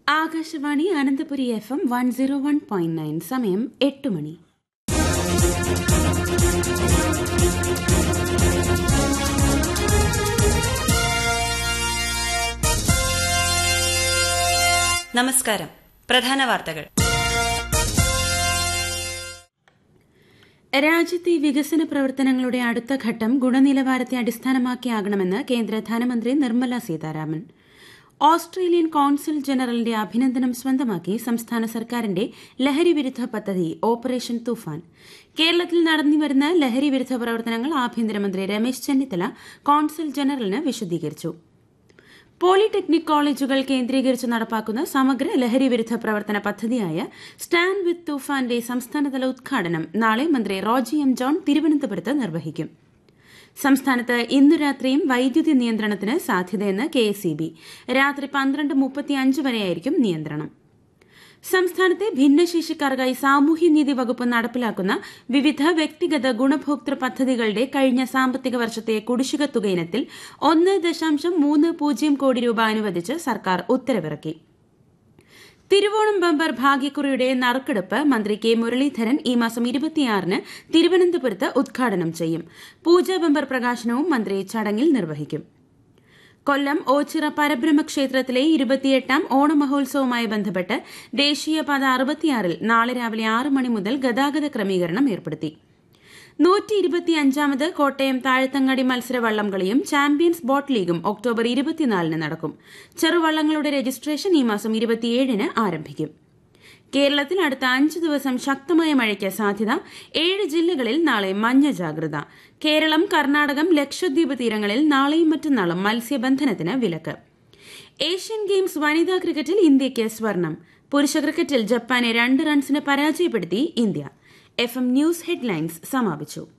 Akashvani Ananthapuri F M one zero one point nine സമയം എട്ട് മണി നമസ്കാരം പ്രധാന വാർത്തകൾ രാജ്യത്തെ വികസന പ്രവർത്തനങ്ങളുടെ അടുത്ത ഘട്ടം ഗുണനിലവാരത്തെ അടിസ്ഥാനമാക്കിയാകണമെന്ന് കേന്ദ്ര ധനമന്ത്രി നിർമ്മല സീതാരാമൻ ഓസ്ട്രേലിയൻ കോൺസുൽ ജനറലിന്റെ അഭിനന്ദനം സ്വന്തമാക്കി സംസ്ഥാന സർക്കാരിന്റെ ലഹരി വിരുദ്ധ പദ്ധതി ഓപ്പറേഷൻ തുഫാൻ കേരളത്തിൽ നടന്നുവരുന്ന ലഹരി വിരുദ്ധ പ്രവർത്തനങ്ങൾ ആഭ്യന്തരമന്ത്രി രമേശ് ചെന്നിത്തല കോൺസുൽ ജനറലിന് വിശദീകരിച്ചു പോളിടെക്നിക് കോളേജുകൾ കേന്ദ്രീകരിച്ച് നടപ്പാക്കുന്ന സമഗ്ര ലഹരി വിരുദ്ധ പ്രവർത്തന പദ്ധതിയായ സ്റ്റാൻഡ് വിത്ത് തൂഫാന്റെ സംസ്ഥാനതല ഉദ്ഘാടനം നാളെ മന്ത്രി റോജി എം ജോൺ തിരുവനന്തപുരത്ത് നിർവഹിക്കും സംസ്ഥാനത്ത് ഇന്നു രാത്രിയും വൈദ്യുതി നിയന്ത്രണത്തിന് സാധ്യതയെന്ന് കെ എസ് രാത്രി പന്ത്രണ്ട് മുപ്പത്തിയഞ്ച് വരെയായിരിക്കും നിയന്ത്രണം സംസ്ഥാനത്തെ ഭിന്നശേഷിക്കാർക്കായി സാമൂഹ്യനീതി വകുപ്പ് നടപ്പിലാക്കുന്ന വിവിധ വ്യക്തിഗത ഗുണഭോക്തൃ പദ്ധതികളുടെ കഴിഞ്ഞ സാമ്പത്തിക വർഷത്തെ കുടിശ്ശിക തുക ഇനത്തിൽ ഒന്ന് ദശാംശം മൂന്ന് പൂജ്യം കോടി രൂപ അനുവദിച്ച് സർക്കാർ ഉത്തരവിറക്കി തിരുവോണം ബമ്പർ ഭാഗ്യക്കുറിയുടെ നറുക്കെടുപ്പ് മന്ത്രി കെ മുരളീധരൻ ഈ മാസം ഇരുപത്തിയാറിന് തിരുവനന്തപുരത്ത് ഉദ്ഘാടനം ചെയ്യും പൂജാ ബമ്പർ പ്രകാശനവും മന്ത്രി ചടങ്ങിൽ നിർവഹിക്കും കൊല്ലം ഓച്ചിറ പരബ്രഹ്മ ക്ഷേത്രത്തിലെ ഇരുപത്തിയെട്ടാം ഓണമഹോത്സവവുമായി ബന്ധപ്പെട്ട് ദേശീയപാത അറുപത്തിയാറിൽ നാളെ രാവിലെ ആറ് മണി മുതൽ ഗതാഗത ക്രമീകരണം ഏർപ്പെടുത്തി നൂറ്റി ഇരുപത്തിയഞ്ചാമത് കോട്ടയം താഴത്തങ്ങാടി മത്സര വള്ളംകളിയും ചാമ്പ്യൻസ് ബോട്ട് ലീഗും ഒക്ടോബർ ഇരുപത്തിനാലിന് നടക്കും ചെറുവള്ളങ്ങളുടെ രജിസ്ട്രേഷൻ ഈ മാസം ഇരുപത്തിയേഴിന് ആരംഭിക്കും കേരളത്തിൽ അടുത്ത അഞ്ച് ദിവസം ശക്തമായ മഴയ്ക്ക് സാധ്യത ഏഴ് ജില്ലകളിൽ നാളെ മഞ്ഞ ജാഗ്രത കേരളം കർണാടകം ലക്ഷദ്വീപ് തീരങ്ങളിൽ നാളെയും മറ്റന്നാളും മത്സ്യബന്ധനത്തിന് വിലക്ക് ഏഷ്യൻ ഗെയിംസ് വനിതാ ക്രിക്കറ്റിൽ ഇന്ത്യയ്ക്ക് സ്വർണം പുരുഷ ക്രിക്കറ്റിൽ ജപ്പാനെ രണ്ട് റൺസിന് പരാജയപ്പെടുത്തി India F M news headlines സമാപിച്ചു